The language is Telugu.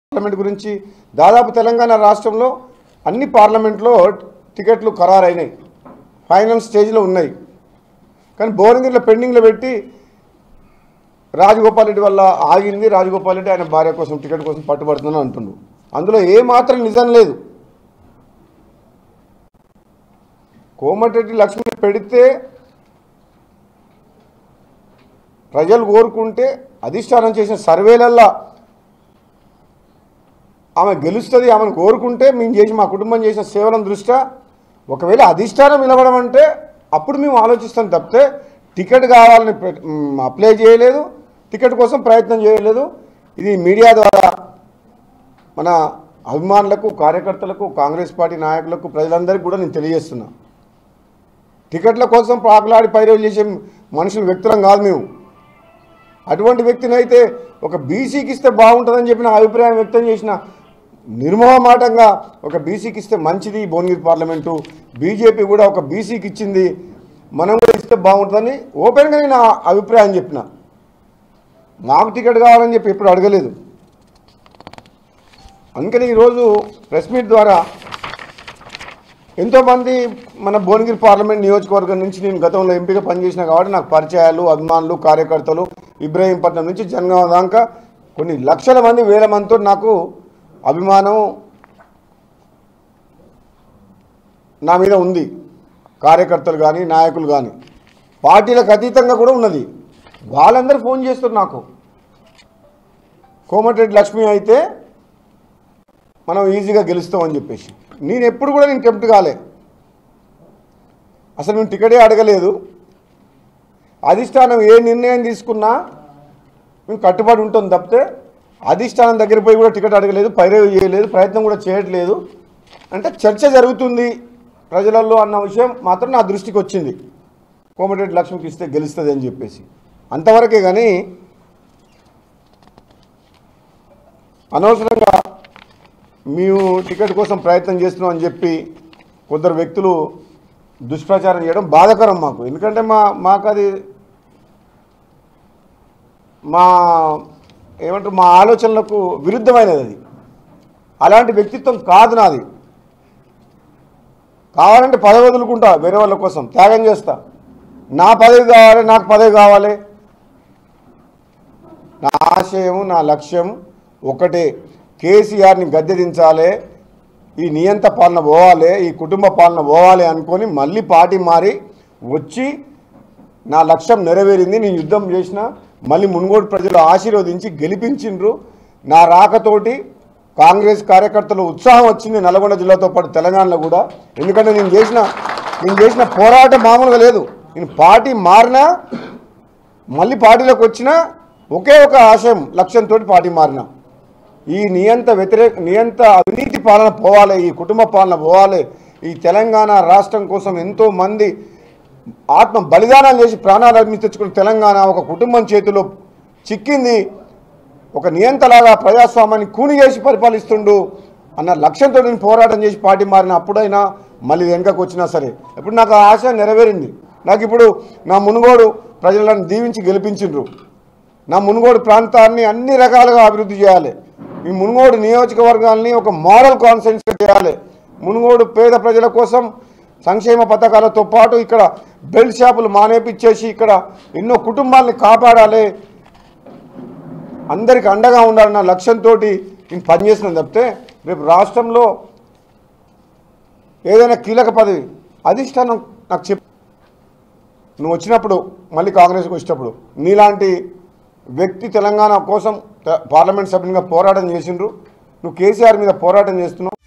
పార్లమెంట్ గురించి దాదాపు తెలంగాణ రాష్ట్రంలో అన్ని పార్లమెంట్లో టికెట్లు ఖరారైనాయి ఫైనల్ స్టేజ్లో ఉన్నాయి కానీ భువనగిరిలో పెండింగ్లో పెట్టి రాజగోపాల్ రెడ్డి వల్ల ఆగింది రాజగోపాల్ రెడ్డి ఆయన భార్య కోసం టికెట్ కోసం పట్టుబడుతుందని అంటుండు అందులో ఏ మాత్రం నిజం లేదు కోమటిరెడ్డి లక్ష్మి పెడితే ప్రజలు కోరుకుంటే అధిష్టానం చేసిన సర్వేలల్లా ఆమె గెలుస్తుంది ఆమెను కోరుకుంటే మేము చేసి మా కుటుంబం చేసిన సేవలను దృష్ట్యా ఒకవేళ అధిష్టానం నిలవడం అంటే అప్పుడు మేము ఆలోచిస్తాం తప్పితే టికెట్ కావాలని పె- మ్, అప్లై చేయలేదు టికెట్ కోసం ప్రయత్నం చేయలేదు ఇది మీడియా ద్వారా మన అభిమానులకు కార్యకర్తలకు కాంగ్రెస్ పార్టీ నాయకులకు ప్రజలందరికీ కూడా నేను తెలియజేస్తున్నా టికెట్ల కోసం పాకులాడి పైరవి చేసే మనుషులు వ్యక్తులం కాదు మేము అటువంటి వ్యక్తిని అయితే ఒక బీసీకి ఇస్తే బాగుంటుందని చెప్పిన అభిప్రాయం వ్యక్తం చేసిన నిర్మోహమాటంగా ఒక బీసీకి ఇస్తే మంచిది ఈ భువనగిరి పార్లమెంటు బీజేపీ కూడా ఒక బీసీకి ఇచ్చింది మనం కూడా ఇస్తే బాగుంటుందని ఓపెన్గా నేను ఆ అభిప్రాయం చెప్పిన నాకు టికెట్ కావాలని చెప్పి ఎప్పుడు అడగలేదు అందుకని ఈరోజు ప్రెస్ మీట్ ద్వారా ఎంతోమంది మన భువనగిరి పార్లమెంట్ నియోజకవర్గం నుంచి నేను గతంలో ఎంపీగా పనిచేసిన కాబట్టి నాకు పరిచయాలు అభిమానులు కార్యకర్తలు ఇబ్రాహీంపట్నం నుంచి జనగామ దాకా కొన్ని లక్షల మంది వేల మందితో నాకు అభిమానం నా మీద ఉంది కార్యకర్తలు కానీ నాయకులు కానీ పార్టీలకు అతీతంగా కూడా ఉన్నది వాళ్ళందరూ ఫోన్ చేస్తారు నాకు కోమటిరెడ్డి లక్ష్మి అయితే మనం ఈజీగా గెలుస్తామని చెప్పేసి నేను ఎప్పుడు కూడా నేను టెంప్ట్ కాలే అసలు నేను టికెటే అడగలేదు అధిష్టానం ఏ నిర్ణయం తీసుకున్నా మేము కట్టుబడి ఉంటాం తప్పితే అధిష్టానం దగ్గర పోయి కూడా టికెట్ అడగలేదు పైరవి చేయలేదు ప్రయత్నం కూడా చేయట్లేదు అంటే చర్చ జరుగుతుంది ప్రజలలో అన్న విషయం మాత్రం నా దృష్టికి వచ్చింది కోమటిరెడ్డి లక్ష్మికి ఇస్తే గెలుస్తుంది అని చెప్పేసి అంతవరకే కానీ అనవసరంగా మేము టికెట్ కోసం ప్రయత్నం చేస్తున్నాం అని చెప్పి కొందరు వ్యక్తులు దుష్ప్రచారం చేయడం బాధాకరం మాకు ఎందుకంటే మా మాకు అది మా ఏమంటారు మా ఆలోచనలకు విరుద్ధమైనది అది అలాంటి వ్యక్తిత్వం కాదు నాది కావాలంటే పదవి వదులుకుంటా వేరే వాళ్ళ కోసం త్యాగం చేస్తా నా పదవి కావాలి నాకు పదవి కావాలి నా ఆశయం నా లక్ష్యం ఒకటే కేసీఆర్ని గద్దె దించాలి ఈ నియంత పాలన పోవాలి ఈ కుటుంబ పాలన పోవాలి అనుకొని మళ్ళీ పార్టీ మారి వచ్చి నా లక్ష్యం నెరవేరింది నేను యుద్ధం చేసిన మళ్ళీ మున్గోడు ప్రజలు ఆశీర్వదించి గెలిపించిండ్రు నా రాకతోటి కాంగ్రెస్ కార్యకర్తలు ఉత్సాహం వచ్చింది నల్గొండ జిల్లాతో పాటు తెలంగాణలో కూడా ఎందుకంటే నేను చేసిన నేను చేసిన పోరాటం మామూలుగా లేదు నేను పార్టీ మారినా మళ్ళీ పార్టీలోకి వచ్చినా ఒకే ఒక ఆశయం లక్ష్యంతో పార్టీ మారినా ఈ నియంత వ్యతిరేక నియంత అవినీతి పాలన పోవాలి ఈ కుటుంబ పాలన పోవాలి ఈ తెలంగాణ రాష్ట్రం కోసం ఎంతో మంది ఆత్మ బలిదానాలు చేసి ప్రాణాలు అర్పించి తెచ్చుకున్న తెలంగాణ ఒక కుటుంబం చేతిలో చిక్కింది ఒక నియంతలాగా ప్రజాస్వామ్యాన్ని కూని చేసి పరిపాలిస్తుండు అన్న లక్ష్యంతో నేను పోరాటం చేసి పార్టీ మారిన అప్పుడైనా మళ్ళీ వెనుకకు వచ్చినా సరే ఇప్పుడు నాకు ఆ ఆశ నెరవేరింది నాకు ఇప్పుడు నా మునుగోడు ప్రజలను దీవించి గెలిపించిండ్రు నా మునుగోడు ప్రాంతాన్ని అన్ని రకాలుగా అభివృద్ధి చేయాలి ఈ మునుగోడు నియోజకవర్గాల్ని ఒక మోడల్ కాన్సెన్స్గా చేయాలి మునుగోడు పేద ప్రజల కోసం సంక్షేమ పథకాలతో పాటు ఇక్కడ బెల్ట్ షాపులు మానేపిచ్చేసి ఇక్కడ ఎన్నో కుటుంబాలని కాపాడాలి అందరికి అండగా ఉండాలన్న లక్ష్యంతో నేను పనిచేసిన తప్పితే రేపు రాష్ట్రంలో ఏదైనా కీలక పదవి అధిష్టానం నాకు చెప్ నువ్వు వచ్చినప్పుడు మళ్ళీ కాంగ్రెస్కి వచ్చినప్పుడు నీలాంటి వ్యక్తి తెలంగాణ కోసం త- పార్లమెంట్ సభ్యునిగా పోరాటం చేసిండ్రు నువ్వు కేసీఆర్ మీద పోరాటం చేస్తున్నావు